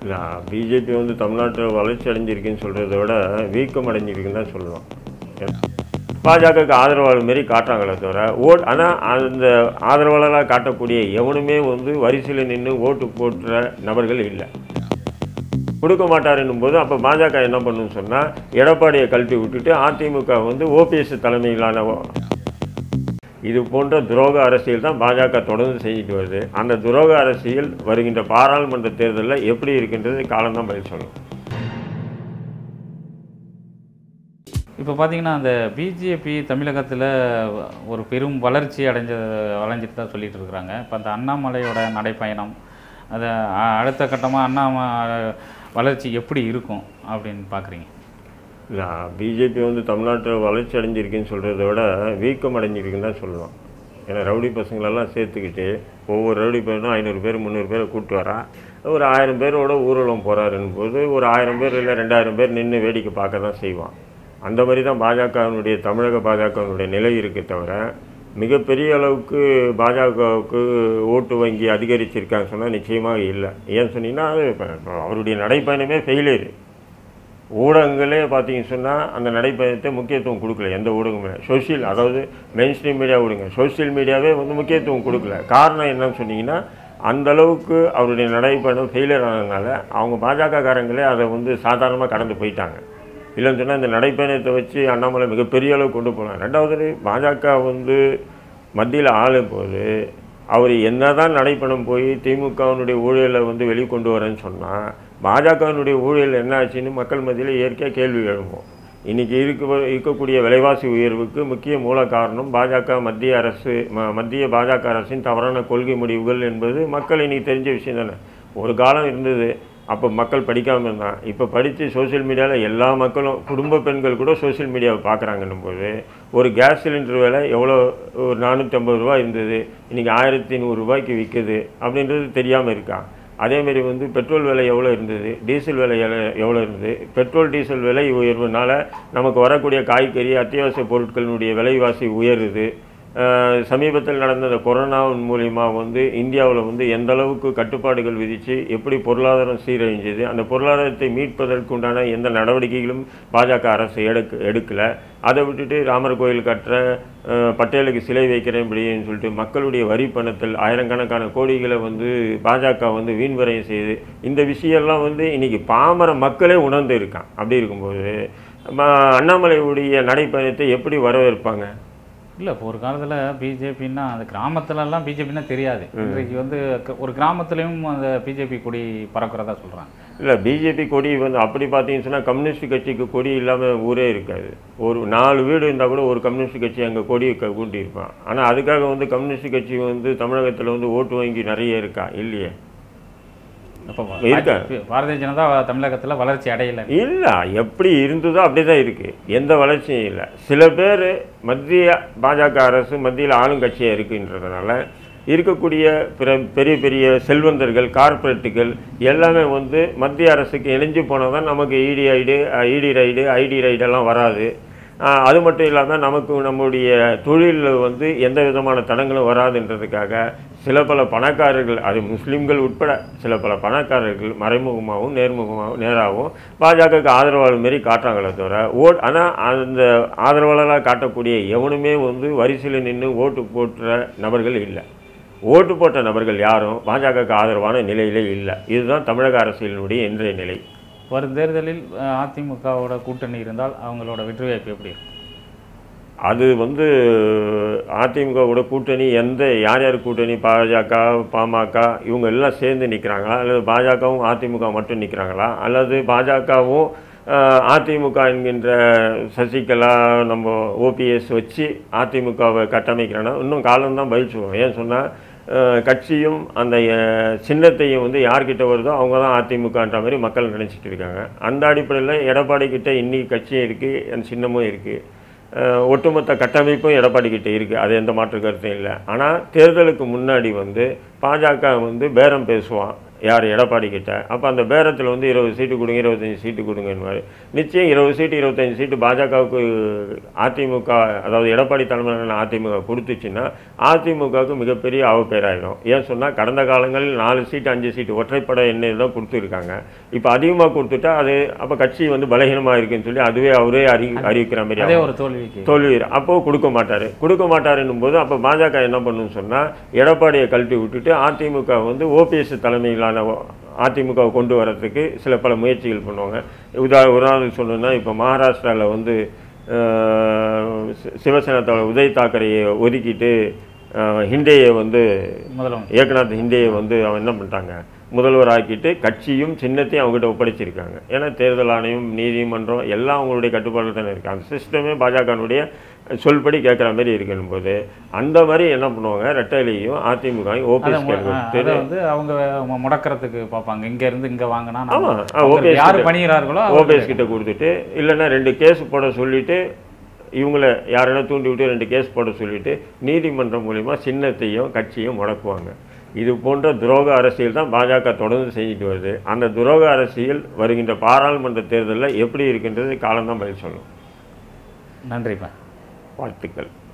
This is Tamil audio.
பிஜேபி வந்து தமிழ்நாட்டில் வளர்ச்சி அடைஞ்சிருக்குன்னு சொல்கிறத விட வீக்கம் அடைஞ்சிருக்குன்னு தான் சொல்லணும் பாஜகவுக்கு ஆதரவாளர் மாரி காட்டுறாங்களே தவிர ஓட் ஆனால் அந்த ஆதரவாளராக காட்டக்கூடிய எவனுமே வந்து வரிசையில் நின்று ஓட்டு போட்டுற நபர்கள் இல்லை கொடுக்க மாட்டாருன்னும் போது அப்போ பாஜக என்ன பண்ணுன்னு சொன்னால் எடப்பாடியை கழட்டி விட்டுட்டு அதிமுக வந்து ஓபிஎஸ் தலைமையிலான இது போன்ற துரோக அரசியல் தான் பாஜக தொடர்ந்து செஞ்சுட்டு வருது அந்த துரோக அரசியல் வருகின்ற பாராளுமன்ற தேர்தலில் எப்படி இருக்கின்றது காலம்தான் பதில் சொல்லணும் இப்போ பார்த்தீங்கன்னா அந்த பிஜேபி தமிழகத்தில் ஒரு பெரும் வளர்ச்சி அடைஞ்ச வளைஞ்சிட்டு தான் சொல்லிட்டு இருக்கிறாங்க இப்போ அந்த அண்ணாமலையோட நடைப்பயணம் அதை அ- அடுத்த கட்டமாக அண்ணாம வளர்ச்சி எப்படி இருக்கும் அப்படின்னு பார்க்குறீங்க பிஜேபி வந்து தமிழ்நாட்டில் வளர்ச்சி அடைஞ்சிருக்குன்னு சொல்கிறத விட வீக்கம் அடைஞ்சிருக்குன்னு தான் சொல்லணும் ஏன்னா ரவுடி பசங்களெல்லாம் சேர்த்துக்கிட்டு ஒவ்வொரு ரவுடி பையனும் ஐநூறு பேர் முந்நூறு பேரை கூப்பிட்டு வரான் ஒரு ஆயிரம் பேரோட ஊர்வலம் போகிறாருன்னு போது ஒரு ஆயிரம் பேர் இல்லை ரெண்டாயிரம் பேர் நின்று வேடிக்கை பார்க்க தான் செய்வான் அந்த மாதிரி தான் பாஜகவினுடைய தமிழக பாஜகவினுடைய நிலை இருக்கே தவிர மிகப்பெரிய அளவுக்கு பாஜகவுக்கு ஓட்டு வங்கி அதிகரிச்சிருக்கான்னு சொன்னால் நிச்சயமாக இல்லை ஏன் சொன்னீங்கன்னா அது இப்ப- இப்ப அவருடைய நடைப்பயணமே ஃபெயிலியர் ஊடகங்களே பார்த்தீங்கன்னு சொன்னால் அந்த நடைப்பயணத்தை முக்கியத்துவம் கொடுக்கல எந்த ஊடகமே சோஷியல் அதாவது மெயின் ஸ்ட்ரீம் மீடியா விடுங்க சோஷியல் மீடியாவே வந்து முக்கியத்துவம் கொடுக்கல காரணம் என்னன்னு சொன்னீங்கன்னா அந்த அளவுக்கு அவருடைய நடைப்பயணம் ஃபெயிலியர் ஆனதுனால அவங்க பாஜகக்காரங்களே அதை வந்து சாதாரணமாக கடந்து போயிட்டாங்க இல்லைன்னு சொன்னால் இந்த நடைப்பயணத்தை வச்சு அண்ணாமலை மிகப்பெரிய அளவு கொண்டு போகலாம் ரெண்டாவது பாஜக வந்து மத்தியில் ஆளும் போது அவர் என்னதான் நடைப்பயணம் போய் திமுகவினுடைய ஊழலை வந்து வெளிக்கொண்டு வரேன்னு சொன்னால் பாஜகவினுடைய ஊழல் என்ன ஆச்சுன்னு மக்கள் மத்தியில் இயற்கையாக கேள்வி எழும்பும் இன்றைக்கி இருக்க இருக்கக்கூடிய விலைவாசி உயர்வுக்கு முக்கிய மூல காரணம் பாஜக மத்திய அரசு ம மத்திய பாஜக அரசின் தவறான கொள்கை முடிவுகள் என்பது மக்கள் இன்னைக்கு தெரிஞ்ச விஷயம் தானே ஒரு காலம் இருந்தது அப்போ மக்கள் படிக்காமல் இருந்தான் இப்போ படித்து சோஷியல் மீடியாவில் எல்லா மக்களும் குடும்ப பெண்கள் கூட சோஷியல் மீடியாவை பார்க்குறாங்கன்னும் போது ஒரு கேஸ் சிலிண்டர் விலை எவ்வளோ ஒரு நானூற்றி ஐம்பது ரூபா இருந்தது இன்றைக்கி ஆயிரத்தி நூறுரூபாய்க்கு விற்குது அப்படின்றது தெரியாமல் இருக்கான் அதேமாரி வந்து பெட்ரோல் விலை எவ்வளோ இருந்தது டீசல் விலை எவ்வளோ- எவ்வளோ இருந்தது பெட்ரோல் டீசல் விலை உயர்வுனால நமக்கு வரக்கூடிய காய்கறி அத்தியாவசிய பொருட்களினுடைய விலைவாசி உயருது அஹ் சமீபத்தில் நடந்த இந்த கொரோனாவின் மூலிமா வந்து இந்தியாவில் வந்து எந்த அளவுக்கு கட்டுப்பாடுகள் விதித்து எப்படி பொருளாதாரம் சீரழிஞ்சது அந்த பொருளாதாரத்தை மீட்பதற்குண்டான எந்த நடவடிக்கைகளும் பாஜக அரசு எடுக்க எடுக்கலை அதை விட்டுட்டு ராமர் கோயில் கட்டுற அஹ், பட்டேலுக்கு சிலை வைக்கிறேன் இப்படின்னு சொல்லிட்டு மக்களுடைய வரி பணத்தில் ஆயிரக்கணக்கான கோடிகளை வந்து பாஜக வந்து வீண் விரயம் செய்யுது இந்த விஷயம்லாம் வந்து இன்னைக்கு பாமர மக்களே உணர்ந்து இருக்கான் அப்படி இருக்கும்போது ம- அண்ணாமலையுடைய நடைப்பயணத்தை எப்படி வரவேற்பாங்க இல்லை இப்போ ஒரு காலத்தில் பிஜேபின்னா அந்த கிராமத்துலலாம் பிஜேபின்னா தெரியாது இன்றைக்கு வந்து க- ஒரு கிராமத்துலேயும் அந்த பிஜேபி கொடி பறக்கிறதா சொல்கிறாங்க இல்லை பிஜேபி கொடி வந்து அப்படி பார்த்தீங்கன்னு சொன்னால் கம்யூனிஸ்ட் கட்சிக்கு கொடி இல்லாமல் ஊரே இருக்காது ஒரு நாலு வீடு இருந்தால் கூட ஒரு கம்யூனிஸ்ட் கட்சி அங்கே கொடி க கூட்டியிருப்பான் ஆனால் அதுக்காக வந்து கம்யூனிஸ்ட் கட்சி வந்து தமிழகத்தில் வந்து ஓட்டு வங்கி நிறைய இருக்கா இல்லையே இப்போ இருக்கா? பாரதிய ஜனதா தமிழகத்தில் வளர்ச்சி அடையலை இல்லை எப்படி இருந்ததோ அப்படி தான் இருக்குது எந்த வளர்ச்சியும் இல்லை சில பேர் மத்திய பாஜக அரசு மத்தியில் ஆளுங்கட்சியாக இருக்குன்றதுனால இருக்கக்கூடிய பிற பெரிய பெரிய செல்வந்தர்கள் கார்ப்பரேட்டுகள் எல்லாமே வந்து மத்திய அரசுக்கு இணைஞ்சு போனால் தான் நமக்கு இடி ஐடு இடி ரைடு ஐடி ரைடெல்லாம் வராது ஆஹ் அது மட்டும் இல்லாமல் நமக்கு நம்முடைய தொழிலில் வந்து எந்த விதமான தடங்களும் வராதுன்றதுக்காக சில பல பணக்காரர்கள் அது முஸ்லீம்கள் உட்பட சில பல பணக்காரர்கள் மறைமுகமாகவும் நேர்முகமாகவும் நேராகவும் பாஜகவுக்கு ஆதரவாளர் மாரி காட்டுறாங்களே தவிர ஓட் ஆனால் அந்த ஆதரவாளராக காட்டக்கூடிய எவனுமே வந்து வரிசையில் நின்று ஓட்டு போட்டுற நபர்கள் இல்லை ஓட்டு போட்ட நபர்கள் யாரும் பாஜகவுக்கு ஆதரவான நிலையிலே இல்லை இதுதான் தமிழக அரசியலினுடைய இன்றைய நிலை வரும் தேர்தலில் அஹ், அதிமுகவோட கூட்டணி இருந்தால் அவங்களோட வெற்றி வாய்ப்பு எப்படி இருக்கும் அது வந்து அதிமுகவோட கூட்டணி எந்த யார் யார் கூட்டணி பாஜக பாமக இவங்க எல்லாம் சேர்ந்து நிற்கிறாங்களா அல்லது பாஜகவும் அதிமுக மட்டும் நிற்கிறாங்களா அல்லது பாஜகவும் அதிமுக என்கின்ற சசிகலா நம்ம ஓபிஎஸ் வச்சு அதிமுகவை கட்டமைக்கிறானா இன்னும் காலம்தான் பதில் சொல்லுவோம் ஏன் சொன்னால் கட்சியும் அந்த அஹ், சின்னத்தையும் வந்து யார்கிட்ட வருதோ அவங்க தான் அதிமுகன்ற மாதிரி மக்கள் நினச்சிட்டு இருக்காங்க அந்த அடிப்படையில் எடப்பாடி கிட்ட இன்னைக்கு கட்சியும் இருக்குது அந்த சின்னமும் இருக்குது அஹ் ஒட்டுமொத்த கட்டமைப்பும் எடப்பாடி கிட்ட இருக்குது அது எந்த மாற்று கருத்தும் இல்லை ஆனால் தேர்தலுக்கு முன்னாடி வந்து பாஜக வந்து பேரம் பேசுவான் யார் எடப்பாடி கிட்ட அப்போ அந்த பேரத்தில் வந்து இருபது சீட்டு கொடுங்க இருபத்தஞ்சி சீட்டு கொடுங்கன்னு நிச்சயம் இருபது சீட்டு இருபத்தஞ்சி சீட்டு பாஜகவுக்கு அதிமுக அதாவது எடப்பாடி தலைமையிலான அதிமுக கொடுத்துச்சுன்னா அதிமுகவுக்கு மிகப்பெரிய அவப்பேராயிடும் ஏன் சொன்னால் கடந்த காலங்களில் நாலு சீட்டு அஞ்சு சீட்டு ஒற்றைப்படை எண்ணெய் தான் கொடுத்துருக்காங்க இப்போ அதிகமாக கொடுத்துட்டா அது அப்போ கட்சி வந்து பலகீனமாக இருக்குன்னு சொல்லி அதுவே அவரே அறி அறிவிக்கிற மாதிரி அதே ஆகும். ஒரு தோல்விக்கு தோல்வி அப்போ கொடுக்க மாட்டார் கொடுக்க மாட்டாருன்னும் போது அப்போ பாஜக என்ன பண்ணுன்னு சொன்னால் எடப்பாடியை கழட்டி விட்டுட்டு அதிமுக வந்து ஓபிஎஸ் தலைமையிலான ஒ- அதிமுகவை கொண்டு வரதுக்கு சில பல முயற்சிகள் பண்ணுவாங்க உதா உதாரணத்துக்கு சொல்லணும்னா இப்போ மகாராஷ்டிராவில் வந்து அஹ், சி- சிவசேனா தலைவர் உதய் தாக்கரேயை ஒதுக்கிட்டு அஹ், ஹிண்டேயை வந்து முதலமைச்சர் ஏக்நாத் ஹிண்டேயை வந்து அவன் என்ன பண்ணிட்டாங்க முதல்வர் ஆக்கிட்டு கட்சியும் சின்னத்தையும் அவங்ககிட்ட ஒப்படைச்சிருக்காங்க ஏன்னா தேர்தல் ஆணையம் நீதிமன்றம் எல்லாம் அவங்களுடைய கட்டுப்பாடு தானே இருக்குது அந்த சிஸ்டமே பாஜகனுடைய சொல்படி கேட்குற மாதிரி இருக்கணும் போது அந்த மாதிரி என்ன பண்ணுவாங்க ரெட்டையிலையும் அதிமுகவும் அதை மு- ஓபிஎஸ் ஆ, அதை வந்து அவங்க மு- முடக்கறதுக்கு பார்ப்பாங்க இங்க இருந்து இங்க வாங்கினா ஆமா, நம்ம- ஆ, அவங்களுக்கு OPS யார் கிட்ட- பணிகிறார்களோ ஓபிஎஸ் கிட்ட கொடுத்துட்டு இல்லைன்னா ரெண்டு கேஸ் போட சொல்லிட்டு இவங்கள யாரென்னா தூண்டி விட்டு ரெண்டு கேஸ் போட சொல்லிட்டு நீதிமன்றம் மூலிமா சின்னத்தையும் கட்சியும் முடக்குவாங்க இது போன்ற துரோக அரசியல் தான் பாஜக தொடர்ந்து செஞ்சுட்டு வருது அந்த துரோக அரசியல் வருகின்ற பாராளுமன்ற தேர்தலில் எப்படி இருக்கின்றது காலம்தான் பதில் சொல்லும் நன்றிப்பா வாழ்த்துக்கள்